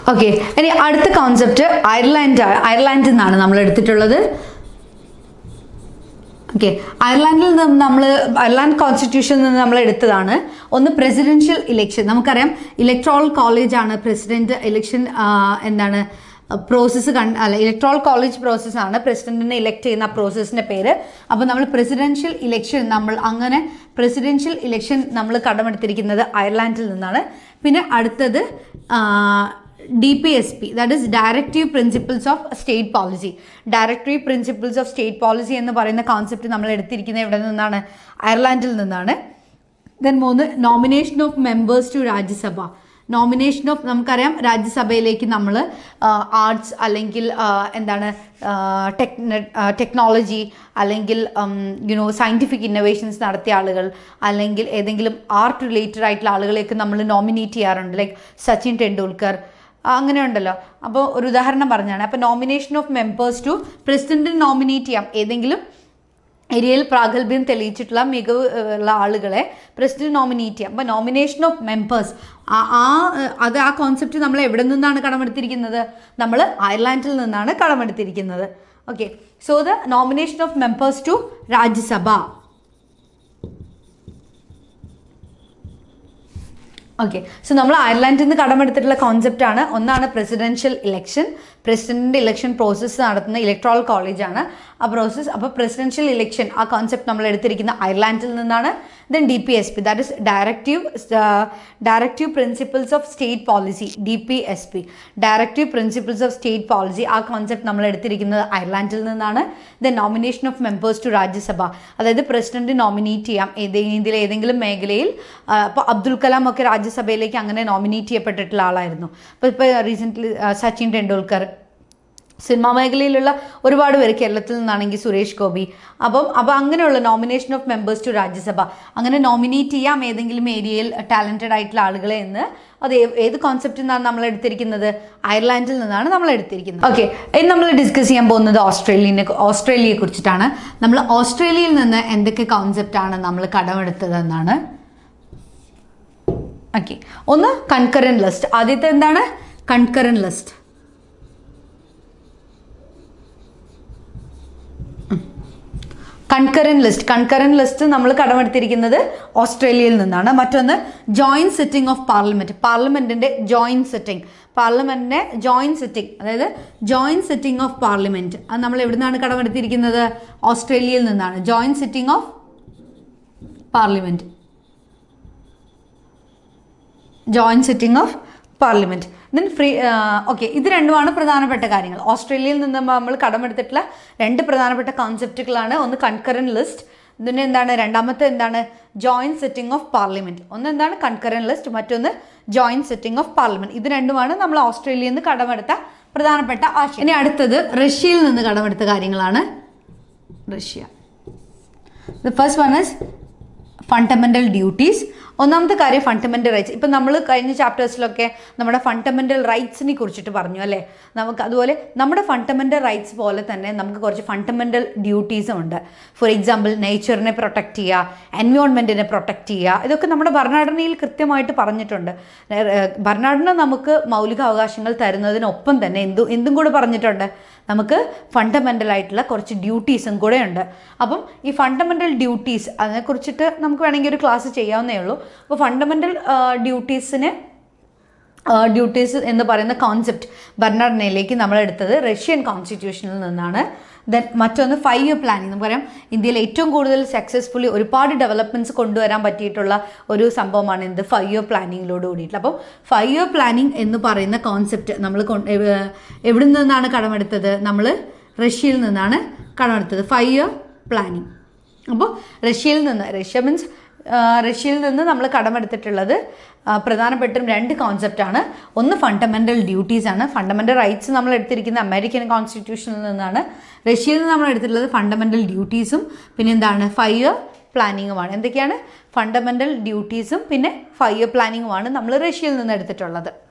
okay ഇനി അടുത്ത concept Ireland അയർലാൻഡിൽ നിന്നാണ് നമ്മൾ എടുത്തിട്ടുള്ളത് ഓക്കെ അയർലാൻഡിൽ നിന്ന് നമ്മൾ അയർലാൻഡ് കോൺസ്റ്റിറ്റ്യൂഷനിൽ നിന്ന് നമ്മൾ എടുത്തതാണ് ഒന്ന് പ്രസിഡൻഷ്യൽ ഇലക്ഷൻ നമുക്കറിയാം ഇലക്ട്രോൾ കോളേജ് ആണ് പ്രസിഡന്റ് ഇലക്ഷൻ എന്താണ് പ്രോസസ്സ് കൺ അല്ല ഇലക്ട്രോൾ കോളേജ് പ്രോസസ്സാണ് പ്രസിഡന്റിനെ ഇലക്ട് ചെയ്യുന്ന പ്രോസസ്സിൻ്റെ പേര് അപ്പോൾ നമ്മൾ പ്രസിഡൻഷ്യൽ ഇലക്ഷൻ നമ്മൾ അങ്ങനെ പ്രസിഡൻഷ്യൽ ഇലക്ഷൻ നമ്മൾ കടമെടുത്തിരിക്കുന്നത് അയർലാൻഡിൽ നിന്നാണ് പിന്നെ അടുത്തത് D P S P that is directive principles of state policy directive principles of state policy എന്ന് പറയുന്ന കോൺസെപ്റ്റ് നമ്മൾ എടുത്തിരിക്കുന്നത് ഇവിടെ നിന്നാണ് അയർലാൻഡിൽ നിന്നാണ് ദെൻ മൂന്ന് nomination of members to Rajya Sabha nomination of നമുക്കറിയാം രാജ്യസഭയിലേക്ക് നമ്മൾ ആർട്സ് അല്ലെങ്കിൽ ആ, എന്താണ് ടെക്നോളജി അല്ലെങ്കിൽ യുനോ സയൻറ്റിഫിക് ഇന്നോവേഷൻസ് നടത്തിയ ആളുകൾ അല്ലെങ്കിൽ ഏതെങ്കിലും ആർട്ട് റിലേറ്റഡ് ആയിട്ടുള്ള ആളുകളെയൊക്കെ നമ്മൾ നോമിനേറ്റ് ചെയ്യാറുണ്ട് ലൈക്ക് സച്ചിൻ ടെണ്ടുൽക്കർ അങ്ങനെ ഉണ്ടല്ലോ അപ്പോൾ ഒരു ഉദാഹരണം പറഞ്ഞാണ് അപ്പോൾ നോമിനേഷൻ ഓഫ് മെമ്പേഴ്സ് ടു പ്രസിഡന്റിന് നോമിനേറ്റ് ചെയ്യാം ഏതെങ്കിലും ഏരിയയിൽ പ്രാഗൽഭ്യം തെളിയിച്ചിട്ടുള്ള മികവ് ഏഹ്, ഉള്ള ആളുകളെ പ്രസിഡന്റ് നോമിനേറ്റ് ചെയ്യാം അപ്പോൾ നോമിനേഷൻ ഓഫ് മെമ്പേഴ്സ് ആ ആ, ഏഹ്, അത് ആ കോൺസെപ്റ്റ് നമ്മൾ എവിടെ നിന്നാണ് കടമെടുത്തിരിക്കുന്നത് നമ്മൾ അയർലാൻഡിൽ നിന്നാണ് കടമെടുത്തിരിക്കുന്നത് okay so the nomination of members to Rajya Sabha okay so നമ്മൾ അയർലാൻഡിൽ നിന്ന് കടമെടുത്തിട്ടുള്ള കോൺസെപ്റ്റ് ആണ് ഒന്നാണ് പ്രസിഡൻഷ്യൽ ഇലക്ഷൻ പ്രസിഡന്റിന്റെ ഇലക്ഷൻ പ്രോസസ്സ് നടത്തുന്ന ഇലക്ട്രോൾ കോളേജാണ് ആ പ്രോസസ്സ് അപ്പോൾ പ്രസിഡൻഷ്യൽ ഇലക്ഷൻ ആ കോൺസെപ്റ്റ് നമ്മൾ എടുത്തിരിക്കുന്ന അയർലാൻഡിൽ നിന്നാണ് then D P S P that is directive directive principles of state policy D P S P directive principles of state policy ആ കോൺസെപ്റ്റ് നമ്മൾ എടുത്തിരിക്കുന്നത് അയർലാൻഡിൽ നിന്നാണ് then nomination of members to Rajya Sabha അതായത് president nominate ചെയ്യാം ഏതെങ്കിലും ഇന്ത്യയിലെ ഏതെങ്കിലും മേഖലയിൽ അപ്പോൾ അബ്ദുൽ കലാം ഒക്കെ രാജ്യസഭയിലേക്ക് അങ്ങനെ നോമിനേറ്റ് ചെയ്യപ്പെട്ടിട്ടുള്ള ആളായിരുന്നു അപ്പോൾ ഇപ്പോൾ റീസെൻ്റ്ലി സച്ചിൻ ടെണ്ടുൽക്കർ സിനിമാ മേഖലയിലുള്ള ഒരുപാട് പേര് കേരളത്തിൽ നിന്നാണെങ്കിൽ സുരേഷ് ഗോപി അപ്പം അപ്പോൾ അങ്ങനെയുള്ള nomination of members to Rajya Sabha അങ്ങനെ നോമിനേറ്റ് ചെയ്യാം ഏതെങ്കിലും ഏരിയയിൽ ടാലൻറ്റഡ് ആയിട്ടുള്ള ആളുകളെ എന്ന് അത് ഏ- ഏത് കോൺസെപ്റ്റിൽ നിന്നാണ് നമ്മൾ എടുത്തിരിക്കുന്നത് അയർലാൻഡിൽ നിന്നാണ് നമ്മൾ എടുത്തിരിക്കുന്നത് ഓക്കെ ഇനി നമ്മൾ ഡിസ്കസ് ചെയ്യാൻ പോകുന്നത് ഓസ്ട്രേലിയനെ ഓസ്ട്രേലിയയെ കുറിച്ചിട്ടാണ് നമ്മൾ ഓസ്ട്രേലിയയിൽ നിന്ന് എന്തൊക്കെ കോൺസെപ്റ്റാണ് നമ്മൾ കടമെടുത്തതെന്നാണ് ഓക്കെ ഒന്ന് കൺകറൻ ലിസ്റ്റ് ആദ്യത്തെ എന്താണ് concurrent list concurrent list concurrent list നമ്മൾ കടമെടുത്തിരിക്കുന്നത് ഓസ്ട്രേലിയയിൽ നിന്നാണ് മറ്റൊന്ന് ജോയിൻറ്റ് സിറ്റിംഗ് ഓഫ് പാർലമെൻറ്റ് പാർലമെൻറ്റിൻ്റെ ജോയിൻറ്റ് സിറ്റിംഗ് പാർലമെൻറ്റിൻ്റെ ജോയിൻറ്റ് സിറ്റിംഗ് അതായത് ജോയിൻറ്റ് സിറ്റിംഗ് ഓഫ് പാർലമെൻറ്റ് അത് നമ്മൾ എവിടെ നിന്നാണ് കടമെടുത്തിരിക്കുന്നത് ഓസ്ട്രേലിയയിൽ നിന്നാണ് joint sitting of parliament joint sitting of parliament then free okay ഇത് രണ്ടുമാണ് പ്രധാനപ്പെട്ട കാര്യങ്ങൾ ഓസ്ട്രേലിയയിൽ നിന്ന് നമ്മൾ കടമെടുത്തിട്ടുള്ള രണ്ട് പ്രധാനപ്പെട്ട കോൺസെപ്റ്റുകളാണ് ഒന്ന് കൺകറൻ ലിസ്റ്റ് ഇതിന് എന്താണ് രണ്ടാമത്തെ എന്താണ് ജോയിൻറ്റ് സിറ്റിംഗ് ഓഫ് പാർലമെൻറ്റ് ഒന്ന് എന്താണ് കൺകറൻ ലിസ്റ്റ് മറ്റൊന്ന് ജോയിൻറ്റ് സിറ്റിംഗ് ഓഫ് പാർലമെൻറ്റ് ഇത് രണ്ടുമാണ് നമ്മൾ ഓസ്ട്രേലിയയിൽ നിന്ന് കടമെടുത്ത പ്രധാനപ്പെട്ട ആശയം ഇനി അടുത്തത് റഷ്യയിൽ നിന്ന് കടമെടുത്ത കാര്യങ്ങളാണ് Russia the first one is fundamental duties ഒന്നാമത്തെ കാര്യം ഫണ്ടമെൻ്റൽ റൈറ്റ്സ് ഇപ്പം നമ്മൾ കഴിഞ്ഞ ചാപ്റ്റേഴ്സിലൊക്കെ നമ്മുടെ ഫണ്ടമെൻ്റൽ റൈറ്റ്സിനെ കുറിച്ചിട്ട് പറഞ്ഞു അല്ലേ നമുക്ക് അതുപോലെ നമ്മുടെ ഫണ്ടമെൻ്റൽ റൈറ്റ്സ് പോലെ തന്നെ നമുക്ക് കുറച്ച് ഫണ്ടമെൻ്റൽ ഡ്യൂട്ടീസും ഉണ്ട് ഫോർ എക്സാമ്പിൾ നേച്ചറിനെ പ്രൊട്ടക്റ്റ് ചെയ്യുക എൻവയോൺമെൻറ്റിനെ പ്രൊട്ടക്റ്റ് ചെയ്യുക ഇതൊക്കെ നമ്മുടെ ഭരണഘടനയിൽ കൃത്യമായിട്ട് പറഞ്ഞിട്ടുണ്ട് ഏഹ് ഭരണഘടന നമുക്ക് മൗലിക അവകാശങ്ങൾ തരുന്നതിനൊപ്പം തന്നെ എന്തു എന്തും കൂടെ പറഞ്ഞിട്ടുണ്ട് നമുക്ക് ഫണ്ടമെൻ്റൽ ആയിട്ടുള്ള കുറച്ച് ഡ്യൂട്ടീസും കൂടെ ഉണ്ട് അപ്പം ഈ ഫണ്ടമെൻ്റൽ ഡ്യൂട്ടീസ് അതിനെക്കുറിച്ചിട്ട് നമുക്ക് വേണമെങ്കിൽ ഒരു ക്ലാസ് ചെയ്യാവുന്നേ ഉള്ളൂ അപ്പോൾ ഫണ്ടമെൻ്റൽ ഡ്യൂട്ടീസിന് ഡ്യൂട്ടീസ് എന്ന് പറയുന്ന കോൺസെപ്റ്റ് ഭരണഘടനയിലേക്ക് നമ്മൾ എടുത്തത് റഷ്യൻ കോൺസ്റ്റിറ്റ്യൂഷനിൽ നിന്നാണ് ദെൻ മറ്റൊന്ന് ഫൈവ് ഇയർ പ്ലാനിങ് നമുക്കറിയാം ഇന്ത്യയിൽ ഏറ്റവും കൂടുതൽ സക്സസ്ഫുള്ളി ഒരുപാട് ഡെവലപ്മെൻറ്റ്സ് കൊണ്ടുവരാൻ പറ്റിയിട്ടുള്ള ഒരു സംഭവമാണ് എന്ത് ഫൈവ് ഇയർ പ്ലാനിങ്ങിലോട് കൂടിയിട്ടുള്ള അപ്പം ഫൈവ് ഇയർ പ്ലാനിങ് എന്ന് പറയുന്ന കോൺസെപ്റ്റ് നമ്മൾ കൊണ്ട് എവ്- എവിടെ നിന്നാണ് കടമെടുത്തത് നമ്മൾ റഷ്യയിൽ നിന്നാണ് കടമെടുത്തത് ഫൈവ് ഇയർ പ്ലാനിങ് അപ്പോൾ റഷ്യയിൽ നിന്ന് റഷ്യ മീൻസ് റഷ്യയിൽ നിന്ന് നമ്മൾ കടമെടുത്തിട്ടുള്ളത് ആ, പ്രധാനപ്പെട്ടും രണ്ട് കോൺസെപ്റ്റാണ് ഒന്ന് ഫണ്ടമെൻ്റൽ ഡ്യൂട്ടീസ് ആണ് ഫണ്ടമെൻ്റൽ റൈറ്റ്സ് നമ്മൾ എടുത്തിരിക്കുന്ന അമേരിക്കൻ കോൺസ്റ്റിറ്റ്യൂഷനിൽ നിന്നാണ് റഷ്യയിൽ നിന്ന് നമ്മൾ എടുത്തിട്ടുള്ളത് ഫണ്ടമെൻ്റൽ ഡ്യൂട്ടീസും പിന്നെ എന്താണ് ഫൈവ് ഇയർ പ്ലാനിങ്ങുമാണ് എന്തൊക്കെയാണ് ഫണ്ടമെൻ്റൽ ഡ്യൂട്ടീസും പിന്നെ ഫൈവ് ഇയർ പ്ലാനിങ്ങുമാണ് നമ്മൾ റഷ്യയിൽ നിന്ന് എടുത്തിട്ടുള്ളത്